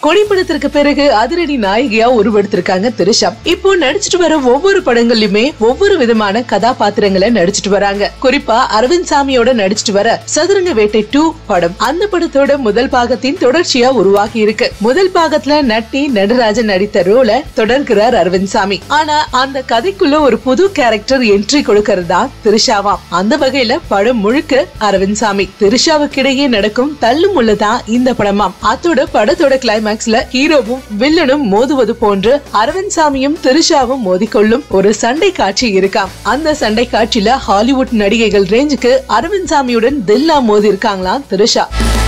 கொடி படத்திற்கு பிறகு அதிரடி நாயகியா உருவெடுத்திருக்காங்க திரிஷா இப்போ நடிச்சிட்டு வர ஒவ்வொரு படங்கள்லயுமே ஒவ்வொரு விதமான கதாபாத்திரங்களை நடிச்சிட்டு வராங்க குறிப்பா அரவிந்த் சாமியோட நடிச்சிட்டு வர சதுரங்க வேட்டை டூ படம் அந்த படத்தோட முதல் பாகத்தின் தொடர்ச்சியா உருவாகி இருக்கு முதல் பாகத்துல நட்டி நடராஜன் நடித்த ரோல தொடர்கிறார் அரவிந்த் சாமி ஆனா அந்த கதைக்குள்ள ஒரு புது கேரக்டர் என்ட்ரி கொடுக்கறது தான் திரிஷாவாம் அந்த வகையில படம் முழுக்க அரவிந்த் சாமி திரிஷாவுக்கு இடையே நடக்கும் தள்ளு முள்ளதான் இந்த படமாம் அதோட படத்தோட கிளைமேக்ஸ்ல ஹீரோவும் வில்லனும் மோதுவது போன்று அரவிந்த் சாமியும் திரிஷாவும் மோதிக்கொள்ளும் ஒரு சண்டை காட்சி இருக்காம் அந்த சண்டை காட்சியில ஹாலிவுட் நடிகைகள் ரேஞ்சுக்கு அரவிந்த் சாமியுடன் தில்லா மோதி இருக்காங்களாம் திரிஷா